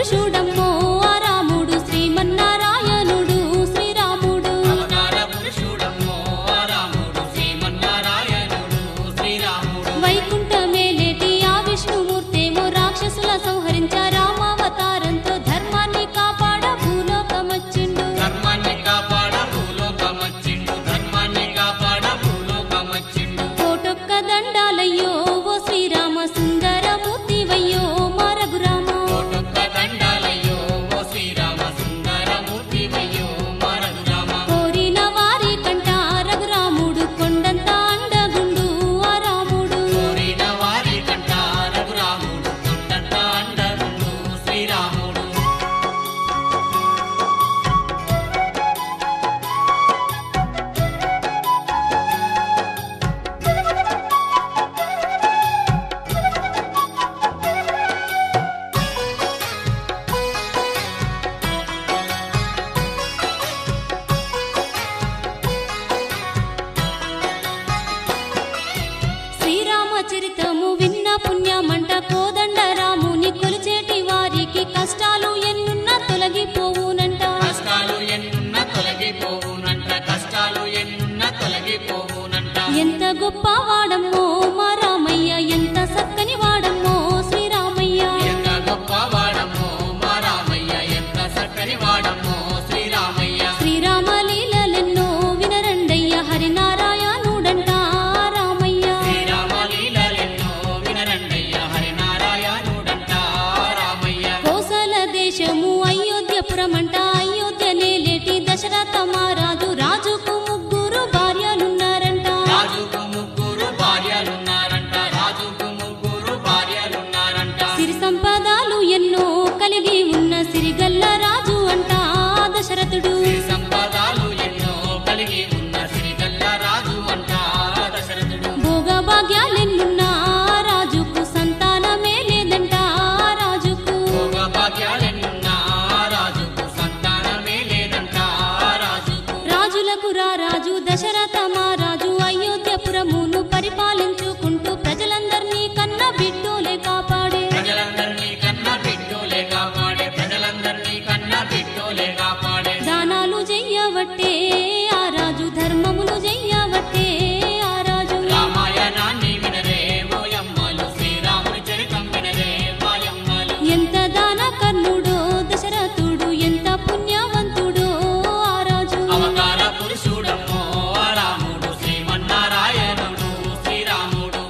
పురుషుడమ్మో ఆ రాముడు శ్రీమన్నారాయణుడు శ్రీరాముడు అవతార పురుషుడమ్మో ఆ రాముడు శ్రీమన్నారాయణుడు శ్రీరాముడు వైకుంఠమేలేటి ఆ విష్ణుమూర్తేమో రాక్షసుల సంహరించ రామావతారంతో ధర్మాన్ని కాపాడ భూలోకమచ్చిండు ధర్మాన్ని కాపాడ భూలోకమచ్చిండు ధర్మాన్ని కాపాడ భూలోకమచ్చిండు కోటొక్క దండాలయ్యో ఓ శ్రీరామ సుందరమూర్తివయ్యో మా రఘురామ కోటొక్క దండాలయ్యో ఓ శ్రీరామ సుందరమూర్తివయ్యో మా రఘురామ కోరిన వారి కంట రఘురాముడు కొండంత అండగుండు ఆ రాముడు కోరిన వారి కంట రఘురాముడు కొండంత అండగుండు శ్రీరాముడు శ్రీరామచరితము విన్న పుణ్యమంట కోదండ రాముని కొలిచేటి వారికి కష్టాలు ఎన్నున్న తొలగిపోవునంట కష్టాలు ఎన్నున్న తొలగిపోవునంట కష్టాలు ఎన్నున్న తొలగిపోవునంట ఎంత గొప్ప వాడమ్మో మా రామయ్య ఎంత సక్కని వాడమ్మో శ్రీరామయ్య ఎంత గొప్ప వాడమ్మో మా రామయ్య ఎంత చక్కని వాడమ్మో శ్రీరామయ్య శ్రీరామ లీలలెన్నో వినరండయ్య హరినారాయణుడంట రామయ్య శ్రీరామ లీలలెన్నో వినరండయ్య హరినారాయణుడంట రామయ్య కోసల దేశము అయోధ్యపురమంట అయోధ్య నేలేటి దశరథ మహారాజు రాజుకు ముగ్గురు భార్యలున్నారంట రాజుకు ముగ్గురు భార్యలున్నారంట రాజుకు ముగ్గురు భార్యలున్నారంట సిరి సంపదాలు ఎన్నో కలిగి ఉన్న సిరిగల్ల రాజు అంట దశరథుడు శ్రీ సంపదాలు ఎన్నో కలిగి ఉన్న శ్రీగల్ల రాజు అంట దశరథుడు భోగ భాగ్యాలెన్నున్నా రాజుకు సంతానమే లేదంట రాజుకు భోగ భాగ్యాలెన్నున్నా రాజుకు సంతానమే లేదంట రాజుకు రాజులకు రా రాజు దశరథ మహారాజు అయోధ్యపురమును పరిపాలించుకుంటూ ప్రజలందరినీ కన్న బిడ్డోలే కాపాడే ప్రజలందరినీ కన్నా బిడ్డోలే కాపాడే ప్రజలందరినీ కన్నా బిడ్డోలే కాపాడే దానాలు చెయ్యవట్టే ఆ రాజు ధర్మములు చెయ్యవట్టే ఆ రాజు రామాయణాన్ని వినరే ఓయమ్మలు శ్రీరాముని చరితం వినరే మాయమ్మలు ఎంత దాన కర్ణుడో దశరథుడు ఎంత పుణ్యవంతుడో ఆ రాజు అవతార పురుషుడమ్మో ఆ రాముడు శ్రీమన్నారాయణుడు శ్రీరాముడు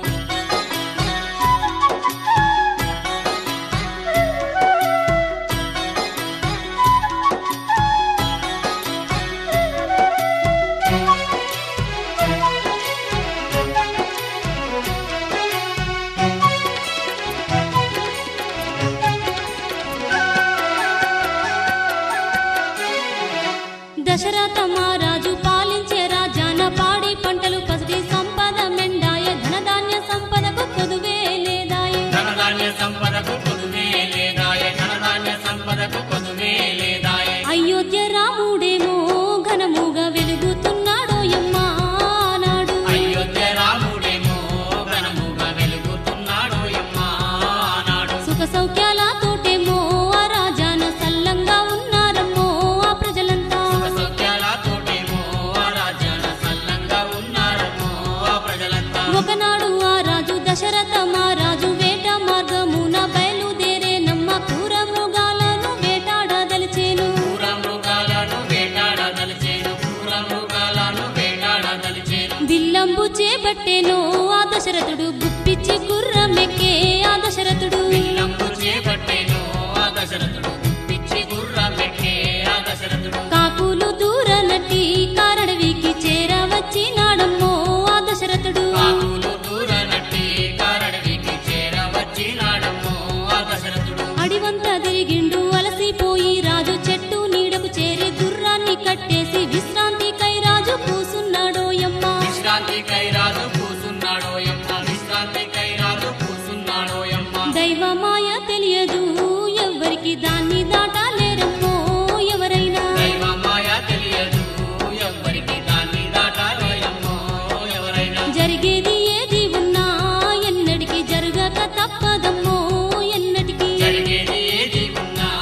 దశరథ మహారాజు పాలించే రాజాన పాడి పంటలు పసిడి సంపద మెండాయ ధనధాన్య సంపదకు కొదువే లేదాయ ధనధాన్య సంపదకు పొదువే లేదాయ ధనధాన్య సంపదకు పొదువే లేదాయ అయోధ్య రాముడేమో ఘనముగా వెలుగుతున్నాడో యమ్మా నాడు అయోధ్య రాముడేమో ఘనముగా వెలుగుతున్నాడు యమ్మా నాడు సుఖ సౌఖ్యాలతోటేమో ఆ రాజాన సల్లంగా ఉన్నారమ్మో ఆ ప్రజలంతా సుఖ సౌఖ్యాలతోటేమో ఆ రాజ్యాన సల్లంగా ఉన్నారమ్మో ఆ ప్రజలంతా ఒకనాడు ఆ రాజు దశరథ మహారాజు వేట మార్గమున బయలుదేరే నమ్మ క్రూర మృగాలను వేటాడదలిచేను క్రూర మృగాలను వేటాడదలిచేను క్రూర మృగాలను వేటాడదలిచేను విల్లంబు చేపట్టేను ఆ దశరథుడు గుప్పిచ్చి గుర్రమెక్కే ఆ దశరథుడు విల్లంబు చేపట్టేను ఆ దశరథుడు పిచ్చి గుర్రమెక్కే ఆ దశరథుడు కాకులు దూరనట్టి కారడవికి చేరవచ్చినాడమ్మో ఆ దశరథుడు కాకులు దూరనట్టి కారడవికి చేరవచ్చినాడమ్మో ఆ దశరథుడు అడివంతా తిరిగిండు అలసిపోయి రాజు చెట్టు నీడకు చేరి గుర్రాన్ని కట్టేసి విశ్రాంతికై రాజు కూసున్నాడో యమ్మ విశ్రాంతి కైరాజు కూసున్నాడో యమ్మ విశ్రాంతి కైరాజు కూసున్నాడో యమ్మ దైవమాయ తెలియదు ఎవ్వరికి దాన్ని దాటాలేరమ్మో ఎవరైనా దైవ మాయ తెలియదు ఎవ్వరికి దాన్ని దాటాలోయమ్మో ఎవరైనా జరిగేది ఏది ఉన్నా ఎన్నటికి జరగక తప్పదమ్మో ఎన్నటికి జరిగేది ఏది ఉన్నా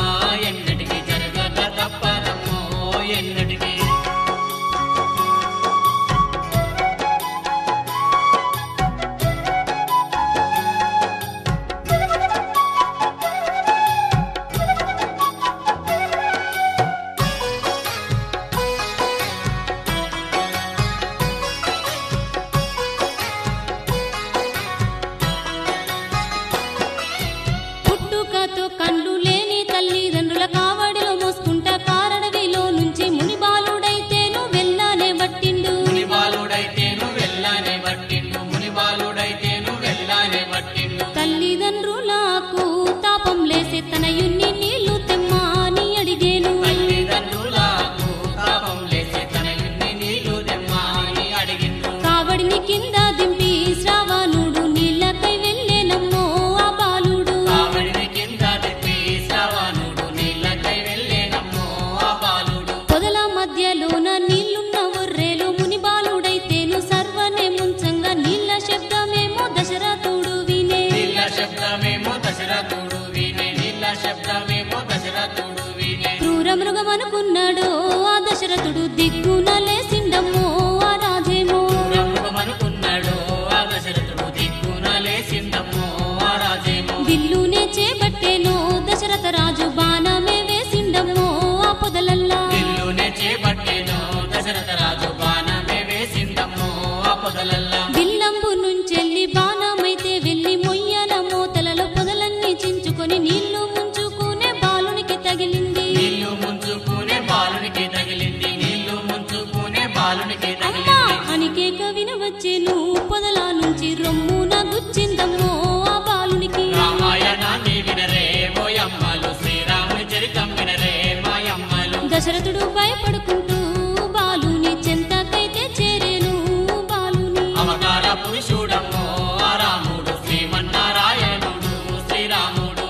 బాధతో కండ్లు లేని తల్లిదండ్రుల కావడిలో మోసుకుంటా కారడవిలో నుంచి మునిబాలుడైతేను వెళ్ళానే బట్టిండు మునిబాలుడైతేను వెళ్ళానే పట్టిండు మునిబాలుడైతేను వెళ్ళానే పట్టిండు తల్లిదండ్రులకు తాపం లేసే తనయుణ్ణి నీళ్లు తెమ్మా అని అడిగేను తల్లిదండ్రులకు తాపం లేచి తన ఇన్ని నీళ్లు దెమ్మా అని అడిగిండు కావడిని కింద దింపి శ్రావణుడు నీళ్ళకై వెళ్ళేనమ్మో ఆ బాలుడు కావడిని కింద తిప్పి శ్రవణుడు నీళ్ళకై వెళ్ళేనమ్మో ఆ బాలుడు పొదల మధ్యలోన నీళ్లున్న ఒర్రేలు ముని బాలుడైతేను సర్వనే ముంచంగా నీళ్ళ శబ్దమేమో దశరథుడు వినే నీళ్ళ శబ్దమేమో దశరథుడు వినే నీళ్ళ శబ్దమేమో దశరథుడు వినే క్రూర మృగమనుకున్నాడు ఆ దశరథుడు దిగ్గున లేసిండమ్మో ఆ రాజేమో అనుకున్నాడు ఆ దశరథుడు దిక్కున లేచిందమ్మో ఆ రాజేమో విల్లునే చేపట్టేను దశరథ రాజు బాణమే వేసిండమ్మో ఆ పొదలల్లా ఇల్లునే చేపట్టేను దశరథ రాజు బాణమే వేసిందమ్మో ఆ పొదలల్లా విల్లంబు నుంచెల్లి బాణమైతే వెళ్ళి మొయ్యన మోతలలో పొదలన్నీ చించుకొని నీళ్లు ముంచుకునే బాలునికి తగిలింది నీళ్లు ముంచుకునే బాలునికి తగిలింది నీళ్లు ముంచుకునే బాలునికి అమ్మా తగిలింది అనికేక వినవచ్చేను పొదల నుంచి రొమ్మున గుచ్చిందమ్మో ఆ బాలునికి రామాయణాన్ని వినరే ఓయమ్మలు శ్రీరాముని చరితం వినరే మాయమ్మలు దశరథుడు భయపడుకుంటూ బాలుని చెంతకైతే చేరేను బాలుని అవతార పురుషుడమ్మో ఆ రాముడు శ్రీమన్నారాయణుడు శ్రీరాముడు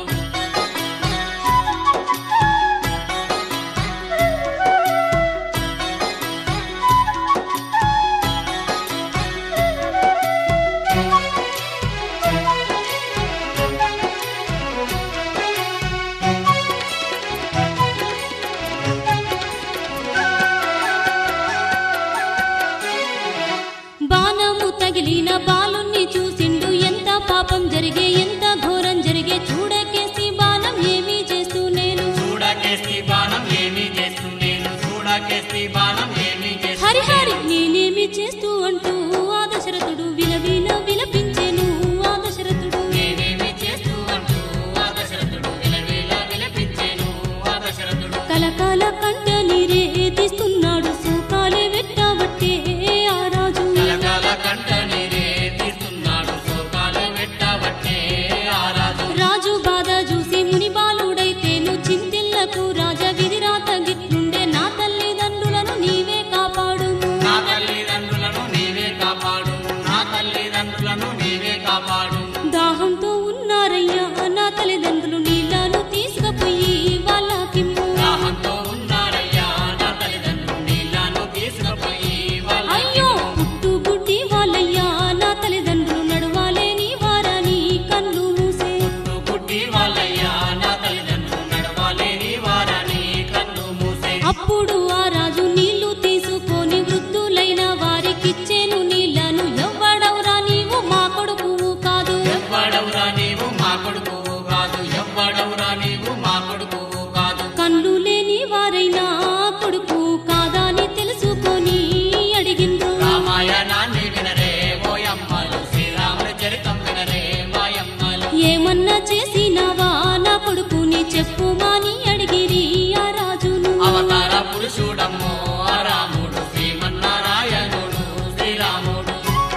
బాణము తగిలిన బాలుణ్ణి చూసిండు ఎంత పాపం జరిగే ఎంత ఘోరం జరిగే చూడకేసి బాణం ఏమీ చేస్తూ నేను చూడకేస్తి బాణం ఏమి చేస్తుండేను చూడకేస్తి బాణం ఏమి హరి హరి చేస్తుండేను నేనేమి చేస్తూ అంటూ ఆ దశరథుడు విలవిల విలపించెను ఆ దశరథుడు నేనేమి చేస్తూ అంటూ ఆ దశరథుడు విలవిల విలపించేను ఆ దశరథుడు కలకాల కంట నీరే తీస్తున్నాడు సూకాలే వెట్టబట్టే ఆ రాజు కలకాల కంట నీరే తీస్తున్నాడు శోకాలు వెట్టబట్టే ఆ రాజు రాజు బాధ చూసి ముని బాలుడైతేను చింతిల్లకు రాజ విధిరాత గిట్లుండే నా తల్లిదండ్రులను నీవే కాపాడుము నా తల్లిదండ్రులను నీవే కాపాడు నా తల్లిదండ్రులను నీవే కాపాడు దాహంతో ఉన్నారయ్యా నా తల్లిదండ్రులు నీళ్లను తీసుకుపోయి వాళ్ళకిమ్ము దాహంతో ఉన్నారయ్యా నా తల్లిదండ్రులు నీళ్లను తీసుకుపోయి వాళ్ళ అయ్యో పుట్టు గుడ్డి వాళ్ళయ్యా నా తల్లిదండ్రులు నడవాలేని వారని కళ్ళు మూసే పుట్టి వాళ్ళయ్యా నా తల్లిదండ్రులు నడవాలేని వారని కన్ను మూసే అప్పుడు ఆ రాజు నీళ్లు తీసుకొని వృద్ధులైన వారికిచ్చేను నీళ్లను ఎవ్వడవురా నీవు మా కొడుకువు కాదు ఎవ్వడవురా నీవు మా కొడుకువు కాదు ఎవ్వడవురా నీవు మా కొడుకువు కాదు కళ్ళు లేని వారైనా కొడుకు కాదా అని తెలుసుకొని అడిగిండ్రు రామాయణాన్ని వినరే ఓయమ్మలు శ్రీరాముని చరితం వినరే మాయమ్మలు ఏమన్నా చేసినావా నా కొడుకుని చెప్పుమాని అడిగిరి ఆ రాజును అవతార పురుషుడమ్మో ఆ రాముడు శ్రీమన్నారాయణుడు శ్రీరాముడు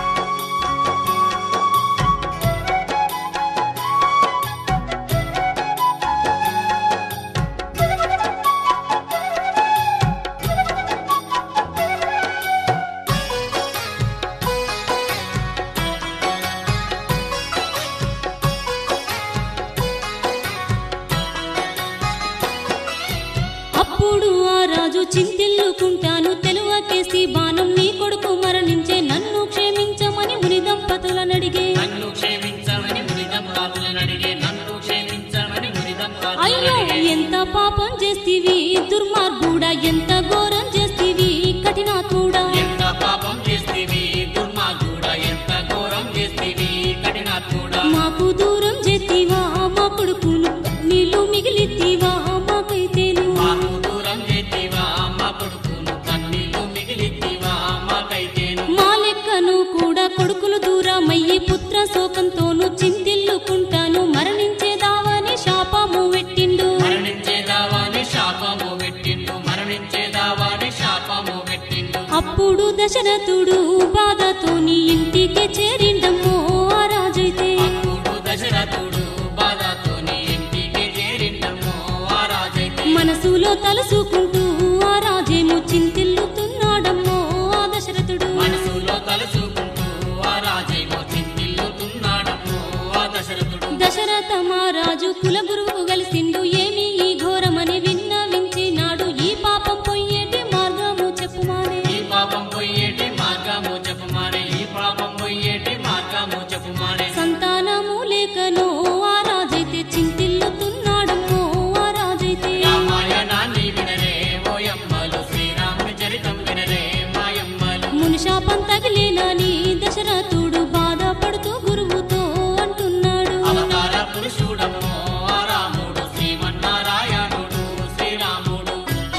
అప్పుడు ఆ రాజు చింతిల్లుకుంటాను తెలువకేసి బాణం నీ కొడుకు మరణించే నన్ను క్షమించమని ముని దంపతులను అడిగే నన్ను క్షమించమని మునిదం అడిగే నన్ను క్షమించమని మునిదం అయ్యో ఎంత పాపం చేస్తివి దుర్మార్గుడా ఎంత ఘోరం చేస్తివి కఠినాత్ముడా ఎంత పాపం చేస్తీవి దుర్మార్గుడా ఎంత ఘోరం చేస్తీవి కఠినాత్ముడా మాకు దూరం చేతివా మా కొడుకును నీళ్ళు మిగిలిత్తివా మాకైతేను మాకు దూరం చేతీవా మా కొడుకును కన్నీళ్లు మిగిలితీవా మాకైతేను మా లెక్కను కూడా కొడుకులు దూరమయ్యి పుత్ర శోకంతోను చింతిల్లుకుంటాను మరణించేదావని శాపము దశరథుడు బాధతోని ఇంటికి చేరిండమ్మో ఆ రాజైతే అప్పుడు దశరథుడు బాధతోని ఇంటికి చేరిండమ్మో ఆ రాజైతే మనసులో తలుసుకుంటూ ఆ రాజేమో చింతిల్లుతున్నాడమ్మో ఆ దశరథుడు మనసులో తలుచుకుంటూ ఆ రాజేమో చింతిల్లుతున్నాడమ్మో ఆ దశరథుడు దశరథ మహారాజు కులగురువు కలిసిండు ఏమి ఈ ఘోరమని విన్నవించినాడు ఈ పాపం పొయ్యేటి మార్గము చెప్పుమానే ఈ పాపం పోయేటి మార్గము చెప్పుమారే ఈ పాపం పోయేటి మార్గము చెప్పుమారే సంతానము లేకనో ఆ రాజైతే చింతిల్లుతున్నాడమ్మో ఆ రాజైతే రామాయణాన్ని వినరే ఓయమ్మలు శ్రీరాముని చరితం వినరే మాయమ్మలు మునిశాపం తగిలేనని దశరథుడు బాధపడుతూ గురువుతో అంటున్నాడు అవతార పురుషుడమ్మో ఆ రాముడు శ్రీమన్నారాయణుడు శ్రీరాముడు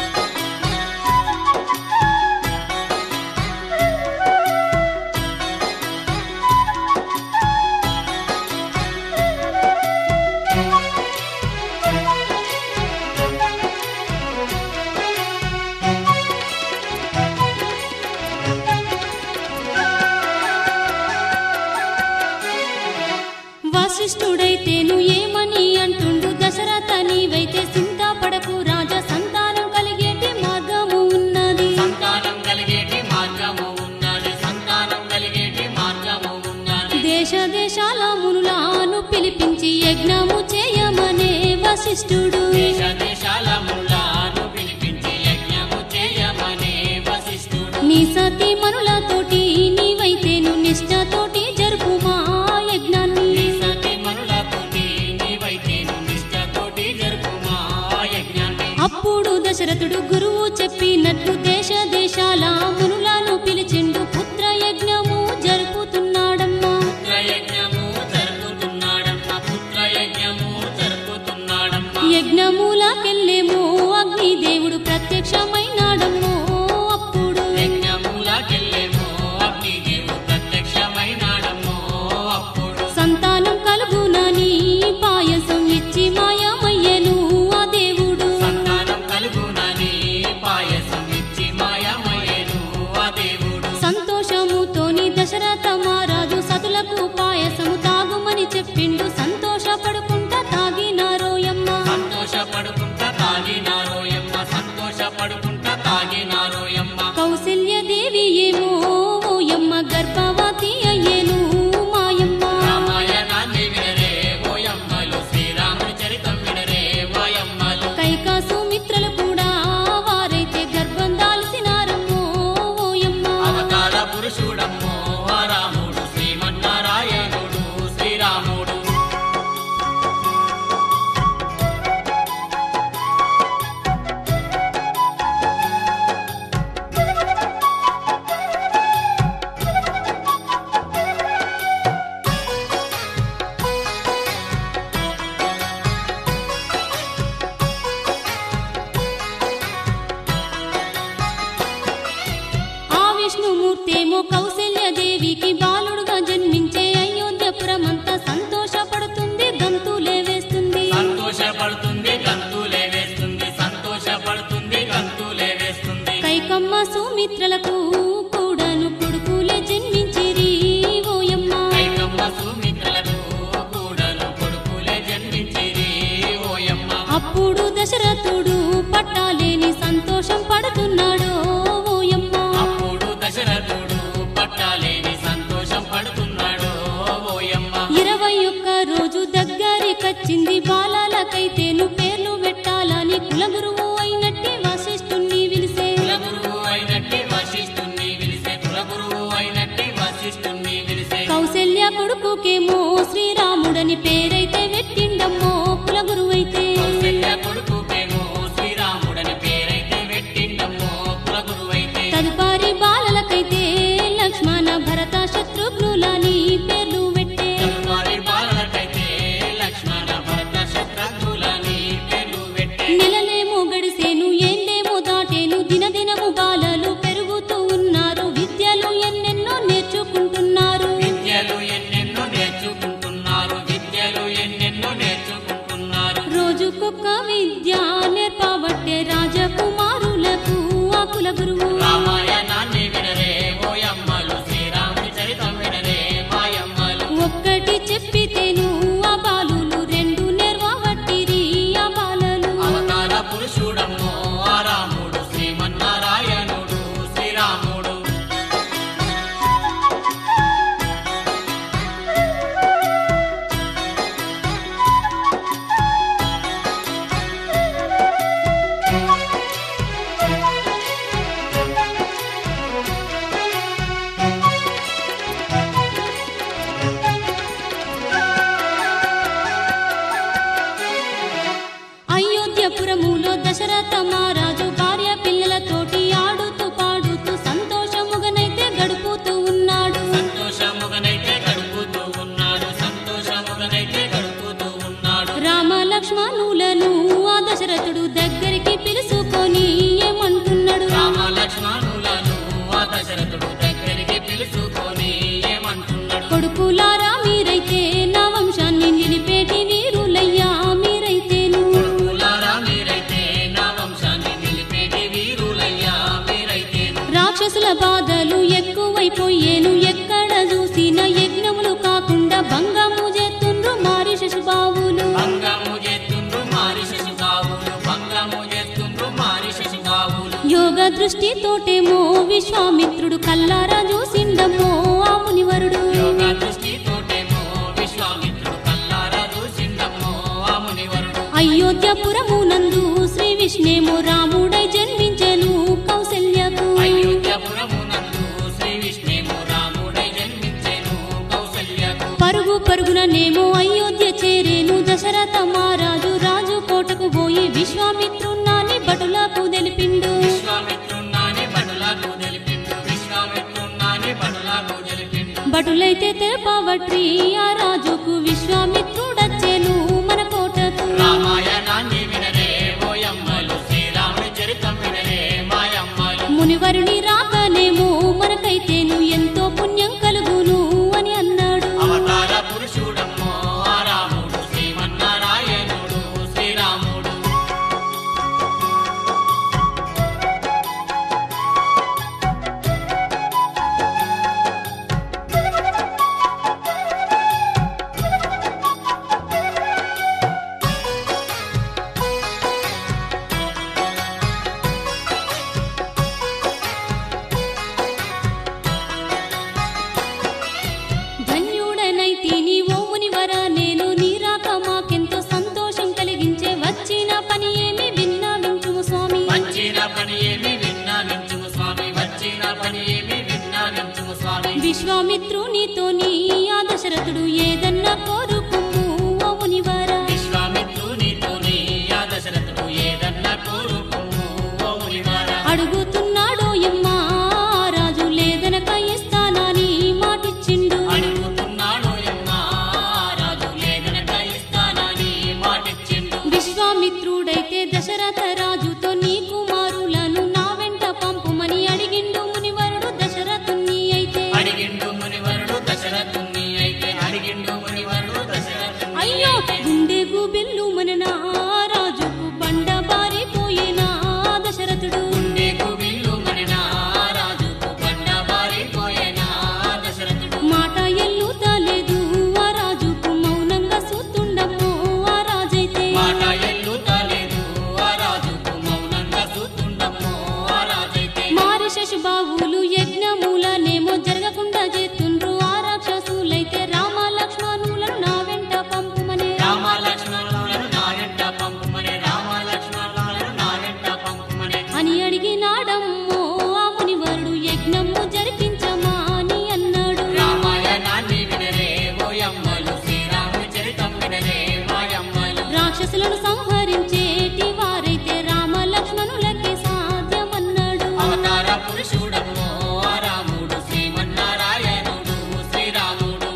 వశిష్ఠుడైతేను ఏమని అంటుండు దశరథ నీవైతే చింతాపడకు రాజా సంతానం కలిగేటి మార్గము ఉన్నది సంతానం కలిగేటి మార్గము ఉన్నది సంతానం కలిగేటి మార్గము ఉన్నది దేశ దేశాల మునులాను పిలిపించి యజ్ఞము చేయమనే వశిష్ఠుడు దేశ దేశాల ముల్లాను పిలిపించి యజ్ఞము చేయమనే వశిష్ఠుడు నీ సతీ మనులతోటి నీవైతేను నిష్ఠతోటి జరుపుమా యజ్ఞాన్ని నీ సతి మనులతోటి నీవైతేను నిష్ఠతోటి జరుపుమా యజ్ఞాన్ని అప్పుడు దశరథుడు గురువు చెప్పినట్లు దేశ దేశాల మునులను పిలిచిండు పుత్ర యజ్ఞము జరుపుతున్నాడమ్మా పుత్రయజ్ఞము జరుపుతున్నాడమ్మ పుత్రయజ్ఞము జరుపుతున్నాడమ్మ యజ్ఞములకెళ్ళేమో అగ్నిదేవుడు ప్రత్యక్షమైనాడమ్మో అప్పుడు యజ్ఞములకెళ్ళేమో అగ్నిదేవుడు ప్రత్యక్షమైనాడమ్మో అప్పుడు సంతానం కలుగునని పాయసం ఇచ్చి మాయమయ్యను ఆ దేవుడు సంతానం కలుగునని పాయసం ఇచ్చి మాయమయ్యేను ఆ దేవుడు సంతోషముతోని దశరథ మహారాజు సతులకు పాయసము తాగుమని చెప్పిండు సంతోషపడుకుంటా తాగినారోయమ్మ సంతోషపడుకుంటా తాగినారోయమ్మ సంతోషపడుకుంటా తాగినారోయమ్మ కౌసల్య దేవి ఏమో ఓయమ్మ గర్భవతి అయ్యేను మాయమ్మ రామాయణాన్ని వినరే ఓయమ్మలు శ్రీరాముని చరితం వినరే ఓయమ్మలు కైకా సుమిత్రలు కూడా వారైతే గర్భం దాల్సినారమ్మో ఓయమ్మ అవతార పురుషుడమ్మో ఆ రాముడు శ్రీమన్నారాయణుడు శ్రీరాముడు ఆ విష్ణుమూర్తేమో కౌసల్య దేవికి బాలుడుగా జన్మించే అయోధ్యపురమంతా సంతోషపడుతుంది గంతులే వేస్తుంది సంతోషపడుతుంది గంతులే వేస్తుంది సంతోషపడుతుంది గంతులే వేస్తుంది కైకమ్మ సుమిత్రలకు కూడాను కొడుకులే జన్మించిరి ఓయమ్మ కైకమ్మ సుమిత్రలకు కూడలు కొడుకులే జన్మించిరి ఓయమ్మ అప్పుడు దశరథుడు పట్టాలేని సంతోషం పడుతున్నాడు ఓయమ్మ అప్పుడు దశరథుడు పట్టాలేని సంతోషం పడుతున్నాడు ఓయమ్మ ఇరవై ఒక్క రోజు దగ్గరికొచ్చింది బాలాలకైతేను పేర్లు పెట్టాలని కులగురువు అయినట్టి వశిష్ఠుణ్ణి పిలిసే కులగురువు అయినట్టి వశిష్ఠుణ్ణి పిలిసే కులగురువు అయినట్టి వశిష్ఠుణ్ణి పిలిసే కౌశల్య కొడుకుకేమో శ్రీరాముడని పేరైతే పెట్టిండమ్మో కులగురువైతే కౌసల్య కొడుకుకేమో శ్రీరాముడని పేరైతే పెట్టిండమ్మో కులగురువైతే తదుపరి బాలలకైతే లక్ష్మణ భరత శత్రుఘ్నులని పేర్లు పెట్టే తదుపరి బాలలకైతే లక్ష్మణ భరత శత్రుఘ్నులని పేర్లు పెట్టే నెలలేమో గడిసేను ఏండేమో దాటేను దినదినము బాలలు పెరుగుతూ ఉన్నారు విద్యలు ఎన్నెన్నో నేర్చుకుంటున్నారు విద్యలు ఎన్నెన్నో నేర్చుకుంటున్నారు విద్యలు ఎన్నెన్నో నేర్చుకుంటున్నారు రోజుకొక్క విద్య నేర్పబట్టే రాజకుమారులకు ఆ కుల గురువు రామాయణాన్ని వినరే ఓ అయోధ్యపురములో దశరథ మహారాజు భార్య పిల్లలతోటి ఆడుతూ పాడుతూ సంతోషముగనైతే గడుపుతూ ఉన్నాడు సంతోషముగనైతే గడుపుతూ ఉన్నాడు సంతోషముగనైతే గడుపుతూ ఉన్నాడు రామ లక్ష్మణులను ఆ దశరథుడు దగ్గరికి పిలుచుకొని ఏమంటున్నాడు రామ లక్ష్మణులను ఆ దశరథుడు దగ్గరికి పిలుచుకొని ఏమంటున్నాడు కొడుకులారా మీరైతే నా వంశాన్ని నిలిపేటి వీరులయ్యా మీరైతేను కొడుకులారా మీరైతే నా వంశాన్ని నిలిపేటి వీరులయ్యా మీరైతేను రాక్షసుల బాధలు ఎక్కువైపోయేను ఎక్కడ చూసిన యజ్ఞములు కాకుండా భంగము చేస్తుండ్రు మారి శశుబావులు భంగము చేస్తుండ్రు మారి శశిగావులు భంగము చేస్తుండ్రు మారి శశిగావులు యోగ దృష్టితోటేమో విశ్వామిత్రుడు కల్లారా చూసిండమ్మో ఆ మునివరుడు యోగ దృష్టితోటేమో విశ్వామిత్రుడు కల్లారా చూసిండమ్మో ఆ మునివరుడు అయోధ్యపురమునందు శ్రీ విష్ణేమో రాముడై జన్మించెను కౌసల్యకు అయోధ్యపురమునందు శ్రీ విష్ణువు రాముడై జన్మించెను కౌసల్యకు పరుగు పరుగుననేమో అయోధ్య చేరేను దశరథ మహారాజు రాజు కోటకు పోయి విశ్వామిత్రున్నాని బటులకు తెలిపిండు విశ్వామిత్రున్నాని బడులకు తెలిపిండు విశ్వామిత్రున్నాని బడులకు తెలిపిండు బటులైతే తెరపవట్రి ఆ రాజుకు విశ్వామిత్రుడచ్చేను మన కోటకు రామాయణాన్ని వినరే ఓయమ్మలు శ్రీరాముని చరితం వినరే మాయమ్మలు మునివరుని రాకనేమో మనకైతేను ఎంతో పుణ్యం కలుగును అని అన్నాడు అవతార పురుషుడమ్మో ఆ రాముడు శ్రీమన్నారాయణుడు శ్రీరాముడు ధన్యుడనైతే నీ ఓ మునివర నేను నీ రాక మాకెంతో సంతోషం కలిగించే వచ్చిన పని ఏమి విన్నవించుము స్వామి వచ్చిన పని ఏమి విన్నావించుము స్వామి వచ్చిన పని ఏమి విన్నావించుము స్వామి విశ్వామిత్రునితో నీ ఆ దశరథుడు ఏదన్నా కోరుకుము ఓ మునివర విశ్వామిత్రునితోని ఆ దశరథుడు ఏదన్నా కోరుకుము ఓ మునివారా అడుగుతున్నాడో ఎమ్మా రాజు లేదనక ఇస్తానని మాటిచ్చిండు అడుగుతున్నాడు ఎమ్మా రాజు లేదనక ఇస్తానని మాటిచ్చిండు విశ్వామిత్రుడైతే దశరథ రాజుతో నీ కుమారులను నా వెంట పంపుమని అడిగిండు మునివరుడు దశరథుని అయితే అడిగిండు మునివరుడు దశరథుని అయితే అడిగిండు మునివరుడు దశరథుని అయ్యో గుండెకు బిల్లు మననా రాజుకు బండ బారిపోయేనా దశరథుడు గుండెకు విల్లు మనినా రాజుకు బండ బారిపోయేనా దశరథుడు మాట ఎల్లుతలేదు ఆ రాజుకు మౌనంగా సూతుండమ్మో ఆ రాజైతే మాట ఎల్లుతలేదు ఆ రాజుకు మౌనంగా చూస్తుండమ్మో ఆ రాజైతే మారి శశుబాబులు యజ్ఞములనేమో జరగకుండా చేస్తుండ్రు ఆ రాక్షసులైతే రామ లక్ష్మణులను నా వెంట పంపుమనే రామ లక్ష్మణులను నా వెంట పంపుమని రామ లక్ష్మణులను నా వెంట పంపుమని అని అడిగినాడమ్మో ఆ మునివరుడు యజ్ఞము జరిపించమా అని అన్నాడు రామాయణాన్ని వినరే ఓయమ్మలు శ్రీరాముని చరితం వినరే మాయమ్మలు రాక్షసులను సంహరించేటి వారైతే రామ లక్ష్మణులకే సాధ్యమన్నాడు అవతార పురుషుడమ్మో ఆ రాముడు శ్రీమన్నారాయణుడు శ్రీరాముడు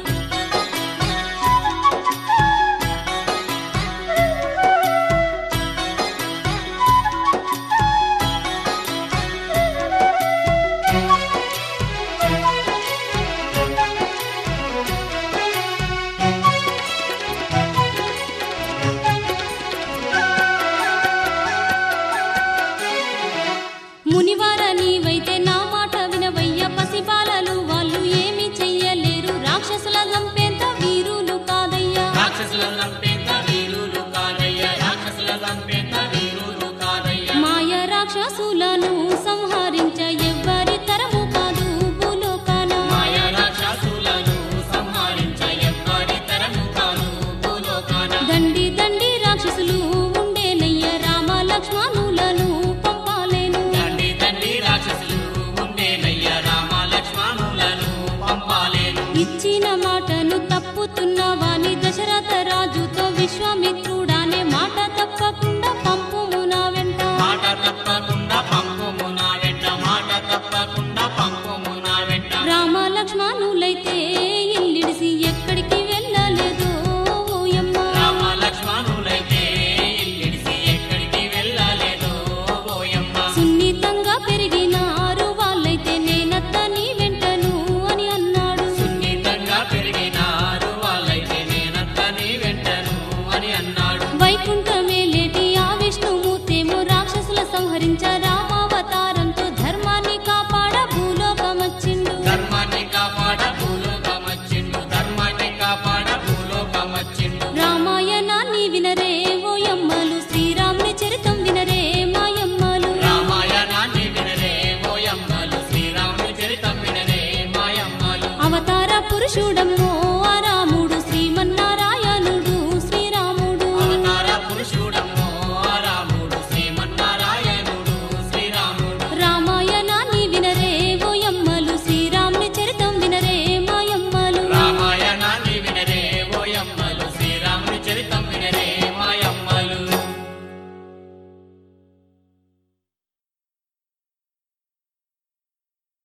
మునివార నీవైతే నా మాట వినవయ్య పసిబాలలు వాళ్ళు ఏమి చెయ్యలేరు రాక్షసుల చంపేంత వీరులు కాదయ్యా రాక్షసుల లంపేత వీరులు కాదయ్య రాక్షసుల లంపేత వీరులు కాదయ్య మాయ రాక్షసులను